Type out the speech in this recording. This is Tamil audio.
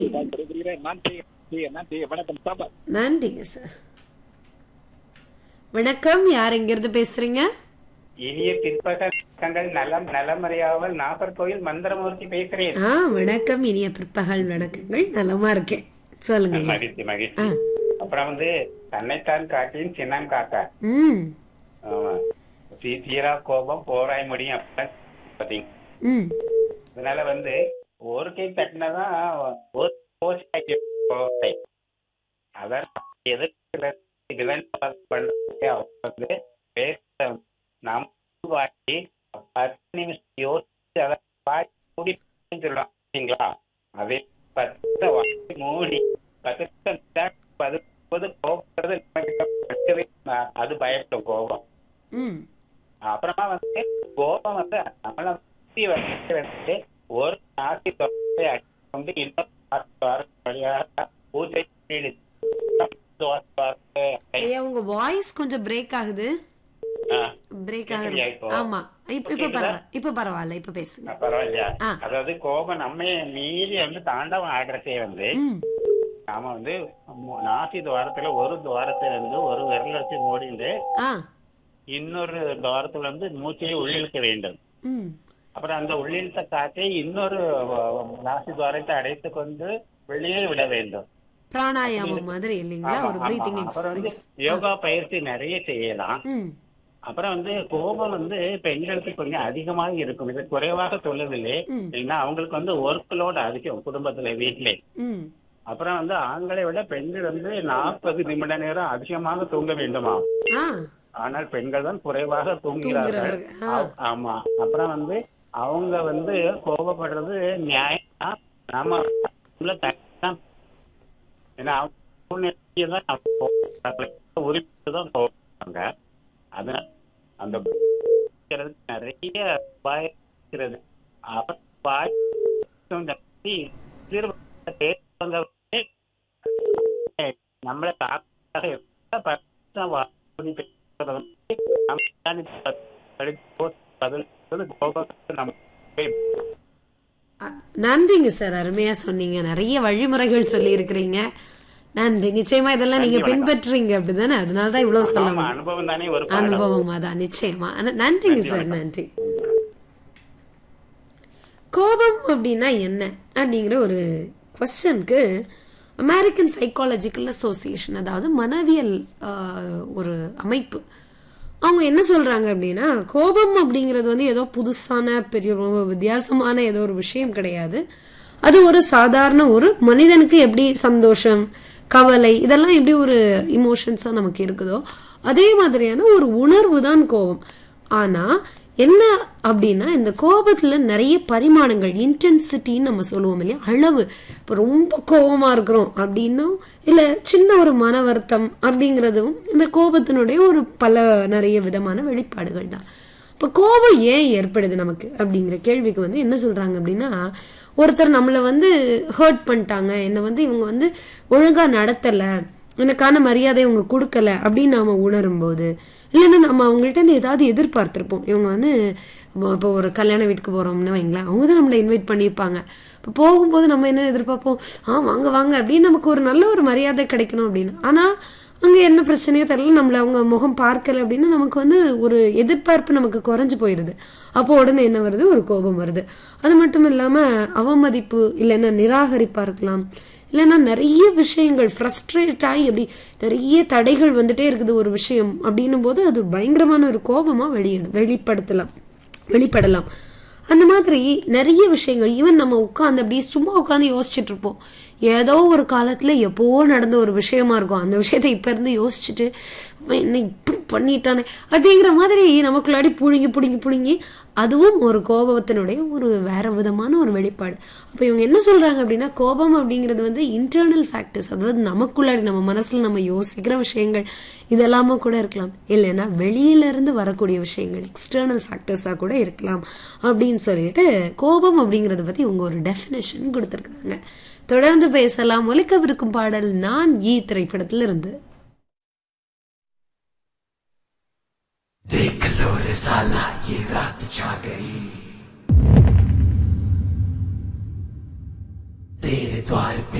விடைபெறுகிறேன் நன்றி நன்றி, நன்றி வணக்கம் சாபாத் நன்றிங்க சார் வணக்கம் யார் எங்கிருந்து பேசுறீங்க இனிய பிற்பகல் நலம் நலமறியாமல் நாகர்கோயில் மந்திரமூர்த்தி பேசுறேன் ஆ வணக்கம் இனிய பிற்பகல் வணக்கங்கள் நலமா இருக்கேன் சொல்லுங்க ஐயா. மகிழ்ச்சி மகிழ்ச்சி ஆ. அப்புறம் வந்து தன்னைத்தான் காட்டின் சின்னம் காக்கா ம் ஆமா தீ தீரா கோபம் போராய் முடியும் அப்ப பாத்தீங்க ம் அதனால வந்து ஒரு கை தட்டினதான் ஒரு கோச்சாக்கி கோபத்தை அதான் எதிர்க்கிற இதெல்லாம் பண்றது அவங்க வந்து பேச நாம் வாட்டி பத்து நிமிஷம் யோசிச்சு அதை வாட்டி மூடி சொல்லுவாங்க சரிங்களா அதே பத்து வாட்டி மூடி பத்து நிமிஷம் தான் பது கோபப்படுறது நமக்கு மட்டுமே அது பயப்படும் கோபம் ம் அப்புறமா வந்து கோபம் வந்து நம்மள சுத்தி வந்து வந்து ஒரு நாசி தொகை வந்து இன்னும் வழியாக பூஜை செய்து ஐயா உங்க வாய்ஸ் கொஞ்சம் பிரேக் ஆகுது ஆ, பிரேக் ஆகுது கேக்குறியா இப்போ? ஆமா இப்ப இப்ப பரவாயில்ல இப்ப பரவாயில்ல இப்ப பேசுங்க பரவாயில்லையா ஆ. அதாவது கோபம் நம்மைய மீறி வந்து தாண்டவம் ஆடுறதே வந்து ம் நாம வந்து மு- நாசி துவாரத்துல ஒரு துவாரத்துல இருந்து ஒரு விரல் வச்சு மூடிண்டு ஆ இன்னொரு துவாரத்துல வந்து மூச்சையை உள்ளிழுக்க வேண்டும் ம் அப்புறம் அந்த உள்ளிழுத்த காற்றை இன்னொரு அஹ், நாசி துவாரத்தை அடைத்து கொண்டு வெளியே விட வேண்டும் பிராணாயாமம் மாதிரி இல்லைங்களா ஆமா, ஒரு ஆமா. பிரீத்திங் அப்புறம் வந்து எக்ஸசைஸ் யோகா பயிற்சி நிறைய செய்யலாம் ம் அப்புறம் வந்து கோபம் வந்து பெண்களுக்கு கொஞ்சம் அதிகமாக இருக்கும் இது குறைவாக சொல்லவில்லை ம். ஏன்னா அவங்களுக்கு வந்து ஒர்க் லோட் அதிகம் குடும்பத்துல வீட்டிலே ம் அப்புறம் வந்து ஆண்களை விட பெண்கள் வந்து நாற்பது நிமிட நேரம் அதிகமாக தூங்க வேண்டுமா ஆ ஆனால் பெண்கள் தான் குறைவாக தூங்குகிறார்கள் தூங்குறார்கள். ஆ. ஆ- ஆமா அப்புறம் வந்து அவங்க வந்து கோபப்படுறது நியாயம் நாம உள்ள தனிதான் ஏன்னா அவங்க சூழ்நிலையை தான் அவங்க கோபப்படுறாங்க. உரிமை தான் கோபப்படுறாங்க அதனால அந்த இருக்கிறது நிறைய உபாயம் இருக்கிறது அவர் உபாயம் ஜாஸ்தி தீர்வு பேசுறவங்க வந்து நம்மளை தாக்காக இருந்தா பத்து வாடி பேசுறது வந்து நம்ம தான் இப்ப படிச்சு பதில் சொல்லி கோபத்தை நம்ம அ- நன்றிங்க சார் அருமையா சொன்னீங்க நிறைய வழிமுறைகள் சொல்லி இருக்கிறீங்க நன்றி நிச்சயமா இதெல்லாம் நீங்க நன்றி, வணக்கம். பின்பற்றுறீங்க அப்படிதானே அதனாலதான் இவ்வளவு சொல்ல ஆமா, முடியும் அனுபவம் தானே ஒரு பாடம். அனுபவம் அதான் நிச்சயமா ஆனா, நன்றிங்க நன்றி, சார் வணக்கம். நன்றி கோபம் அப்படின்னா என்ன அப்படிங்கிற ஒரு கொஸ்டனுக்கு அமெரிக்கன் சைக்காலஜிக்கல் அசோசியேஷன் அதாவது மனவியல் ஆஹ், ஒரு அமைப்பு அவங்க என்ன சொல்றாங்க அப்படின்னா கோபம் அப்படிங்கிறது வந்து ஏதோ புதுசான பெரிய ரொம்ப வித்தியாசமான ஏதோ ஒரு விஷயம் கிடையாது அது ஒரு சாதாரண ஒரு மனிதனுக்கு எப்படி சந்தோஷம் கவலை இதெல்லாம் எப்படி ஒரு இமோஷன்ஸா நமக்கு இருக்குதோ அதே மாதிரியான ஒரு உணர்வு தான் கோபம் ஆனா என்ன அப்படின்னா இந்த கோபத்துல நிறைய பரிமாணங்கள் இன்டென்சிட்டின்னு நம்ம சொல்லுவோம் இல்லையா அளவு இப்போ ரொம்ப கோபமா இருக்கிறோம் அப்படின்னும் இல்ல சின்ன ஒரு மன வருத்தம் அப்படிங்கிறதும் இந்த கோபத்தினுடைய ஒரு பல நிறைய விதமான வெளிப்பாடுகள் தான் இப்போ கோபம் ஏன் ஏற்படுது நமக்கு அப்படிங்கிற கேள்விக்கு வந்து என்ன சொல்றாங்க அப்படின்னா ஒருத்தர் நம்மளை வந்து ஹர்ட் பண்ணிட்டாங்க என்னை வந்து இவங்க வந்து ஒழுங்கா நடத்தல எனக்கான மரியாதை இவங்க கொடுக்கல அப்படின்னு நாம உணரும்போது இல்லைன்னா நம்ம அவங்கள்ட்ட இருந்து ஏதாவது எதிர்பார்த்திருப்போம் இவங்க வந்து இப்போ ஒரு கல்யாண வீட்டுக்கு போறோம்னு வைங்களேன் அவங்க தான் நம்மளை இன்வைட் பண்ணியிருப்பாங்க இப்போ போகும்போது நம்ம என்ன எதிர்பார்ப்போம் ஆ வாங்க வாங்க அப்படின்னு நமக்கு ஒரு நல்ல ஒரு மரியாதை கிடைக்கணும் அப்படின்னு ஆனா அங்க என்ன பிரச்சனையோ தெரியல நம்மள அவங்க முகம் பார்க்கல அப்படின்னா நமக்கு வந்து ஒரு எதிர்பார்ப்பு நமக்கு குறைஞ்சு போயிருது அப்போ உடனே என்ன வருது ஒரு கோபம் வருது அது மட்டும் இல்லாம அவமதிப்பு இல்லைன்னா நிராகரிப்பா இருக்கலாம் இல்லைன்னா நிறைய விஷயங்கள் ஃப்ரஸ்ட்ரேட் ஆகி அப்படி நிறைய தடைகள் வந்துட்டே இருக்குது ஒரு விஷயம் அப்படின்னும் போது அது பயங்கரமான ஒரு கோபமா வெளியிட வெளிப்படுத்தலாம் வெளிப்படலாம் அந்த மாதிரி நிறைய விஷயங்கள் ஈவன் நம்ம உட்காந்து அப்படியே சும்மா உட்காந்து யோசிச்சுட்டு இருப்போம் ஏதோ ஒரு காலத்துல எப்போ நடந்த ஒரு விஷயமா இருக்கும் அந்த விஷயத்த இப்ப இருந்து யோசிச்சுட்டு "அவன் என்ன இப்படி பண்ணிட்டானே அப்படிங்கிற மாதிரி நமக்குள்ளாடி புழுங்கி புடுங்கி புடுங்கி அதுவும் ஒரு கோபத்தினுடைய ஒரு வேற விதமான ஒரு வெளிப்பாடு அப்ப இவங்க என்ன சொல்றாங்க அப்படின்னா கோபம் அப்படிங்கிறது வந்து இன்டர்னல் ஃபேக்டர்ஸ் அதாவது நமக்குள்ளாடி நம்ம மனசுல நம்ம யோசிக்கிற விஷயங்கள் இதெல்லாம கூட இருக்கலாம் இல்லைன்னா வெளியில இருந்து வரக்கூடிய விஷயங்கள் எக்ஸ்டர்னல் ஃபேக்டர்ஸா கூட இருக்கலாம் அப்படின்னு சொல்லிட்டு கோபம் அப்படிங்கறத பத்தி இவங்க ஒரு டெஃபினேஷன் கொடுத்துருக்காங்க தொடர்ந்து பேசலாம் ஒலிக்கவிருக்கும் பாடல் நான் ஈ திரைப்படத்திலிருந்து